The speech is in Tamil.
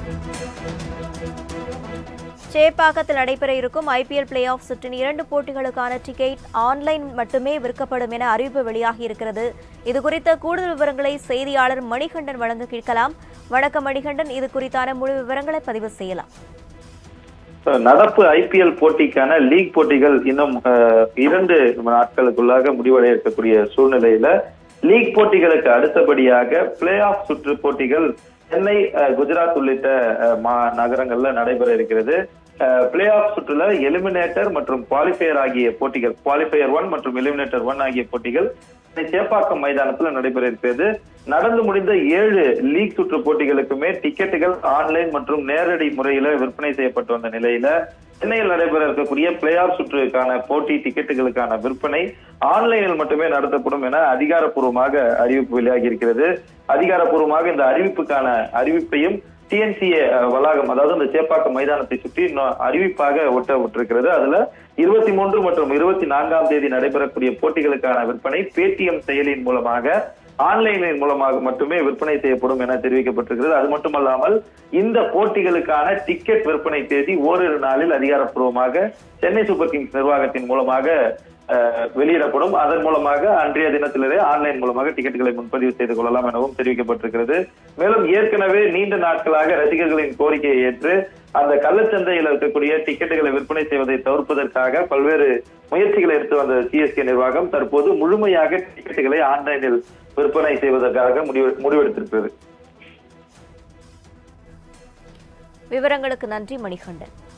சேப்பாக்கத்தில் நடைபெற இருக்கும் ஐபிஎல் பிளே ஆஃப் சுற்றின் இரண்டு போட்டிகளுக்கான டிக்கெட் ஆன்லைன் மட்டுமே விற்கப்படும் என அறிவிப்பு வெளியாகி இருக்கிறது இது குறித்த கூடுதல் விவரங்களை செய்தியாளர் மணிகண்டன் வழங்க கேட்கலாம் வணக்கம் மணிகண்டன் இது குறித்தான முழு விவரங்களை பதிவு செய்யலாம் நடப்பு ஐபிஎல் போட்டிக்கான லீக் போட்டிகள் இன்னும் அஹ், இரண்டு நாட்களுக்குள்ளாக முடிவடைய இருக்கக்கூடிய சூழ்நிலையில லீக் போட்டிகளுக்கு அடுத்தபடியாக பிளே ஆஃப் சுற்று போட்டிகள் சென்னை அஹ், குஜராத் உள்ளிட்ட அஹ், மா- நகரங்கள்ல நடைபெற இருக்கிறது பிளே ஆஃப் சுற்றுல எலிமினேட்டர் மற்றும் குவாலிஃபயர் ஆகிய போட்டிகள் குவாலிஃபயர் ஒன் மற்றும் எலிமினேட்டர் ஒன் ஆகிய போட்டிகள் சென்னை சேப்பாக்கம் மைதானத்துல நடைபெற இருக்கிறது நடந்து முடிந்த ஏழு லீக் சுற்று போட்டிகளுக்குமே டிக்கெட்டுகள் ஆன்லைன் மற்றும் நேரடி முறையில விற்பனை செய்யப்பட்டு வந்த நிலையில சென்னையில் நடைபெற இருக்கக்கூடிய பிளே ஆஃப் சுற்றுக்கான போட்டி டிக்கெட்டுகளுக்கான விற்பனை ஆன்லைனில் மட்டுமே நடத்தப்படும் என அதிகாரப்பூர்வமாக அறிவிப்பு வெளியாகி இருக்கிறது அதிகாரப்பூர்வமாக இந்த அறிவிப்புக்கான அறிவிப்பையும் டிஎன்சிஏ வளாகம் அதாவது இந்த சேப்பாக்கம் மைதானத்தை சுற்றி இன்னும் அறிவிப்பாக ஒட்ட விட்டிருக்கிறது அதுல இருபத்தி மூன்று மற்றும் இருபத்தி நான்காம் தேதி நடைபெறக்கூடிய போட்டிகளுக்கான விற்பனை பேடிஎம் செயலியின் மூலமாக ஆன்லைனின் மூலமாக மட்டுமே விற்பனை செய்யப்படும் என தெரிவிக்கப்பட்டிருக்கிறது அது மட்டுமல்லாமல் இந்த போட்டிகளுக்கான டிக்கெட் விற்பனை தேதி ஓரிரு நாளில் அதிகாரப்பூர்வமாக சென்னை சூப்பர் கிங்ஸ் நிர்வாகத்தின் மூலமாக அஹ், வெளியிடப்படும் அதன் மூலமாக அன்றைய தினத்திலே ஆன்லைன் மூலமாக டிக்கெட்டுகளை முன்பதிவு செய்து கொள்ளலாம் எனவும் தெரிவிக்கப்பட்டிருக்கிறது மேலும் ஏற்கனவே நீண்ட நாட்களாக ரசிகர்களின் கோரிக்கையை ஏற்று அந்த கள்ளச்சந்தையில் இருக்கக்கூடிய டிக்கெட்டுகளை விற்பனை செய்வதை தவிர்ப்பதற்காக பல்வேறு முயற்சிகளை எடுத்து வந்த சிஎஸ்கே நிர்வாகம் தற்போது முழுமையாக டிக்கெட்டுகளை ஆன்லைனில் விற்பனை செய்வதற்காக முடிவு முடிவெடுத்திருக்கிறது விவரங்களுக்கு நன்றி மணிகண்டன்